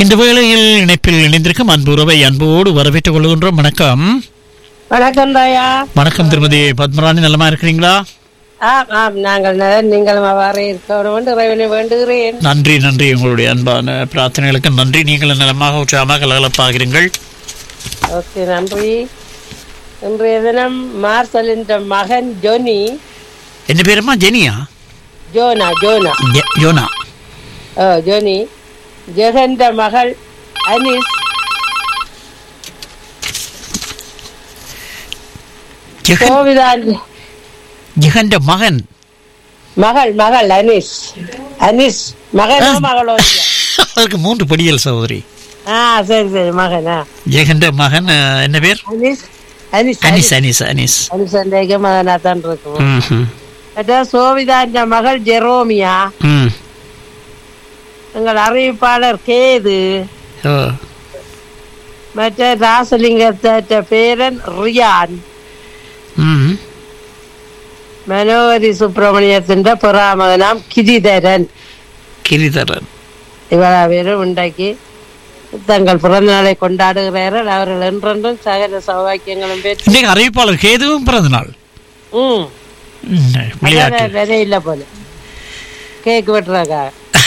இந்த வேளையில் இணைப்பில் இணைந்திருக்கும் அன்பு உறவை அன்போடு வரவேற்றுக் கொள்கின்றோம் வணக்கம் வணக்கம் தாயா வணக்கம் திருமதி பத்மராணி நலமா இருக்கிறீங்களா ஆம் ஆம் நாங்கள் நலன் நீங்கள் அவ்வாறு இருக்கணும் என்று இறைவனை வேண்டுகிறேன் நன்றி நன்றி உங்களுடைய அன்பான பிரார்த்தனைகளுக்கு நன்றி நீங்கள் நலமாக உற்சாகமாக கலகலப்பாகிறீர்கள் ஓகே நன்றி இன்றைய தினம் மார்சலின் மகன் ஜோனி என்ன பேருமா ஜெனியா ஜோனா ஜோனா ஜெ- யோனா ஓ ஜோனி ஜெகந்த மகள் அனிஸ் ஜெகன் கோவிதான் ஜெகன்ற மகன் மகள் மகள் அனிஸ் அனிஸ் மகனோ மகளோ இல்லையா? அதற்கு மூன்று படியல் சகோதரி ஆ சரி சரி மகனா ஜெகன்ற மகன் அஹ், என்ன பேர் அனிஸ் அனிஸ் அனிஸ் அனிஸ் அனிஸ் அனிஸ் அன்றைக்கு மகனா தான் இருக்கும் ம்ஹும். அதான் சோவிதான் மகள் ஜெரோமியா ம் எங்கள் அறிவிப்பாளர் கேது ஓ மற்ற ராசலிங்கத்த பேரன் ரியான் ம் മനോഹരി സുബ്രഹ്മണ്യത്തിന്റെ പുറാമകനാം കിരിധരൻ கிரிதரன் இவரும் உண்டாக்கி தங்கள் பிறந்த நாளை கொண்டாடுகிறார்கள் அவர்கள் என்றென்றும் சகல சௌபாக்கியங்களும் பெற்று இன்னைக்கு அறிவிப்பாளர் கேதுவும் பிறந்த நாள் ம் ம், விளையாட்டு அதான் விதை இல்ல போல கேக் வெட்டுறாங்க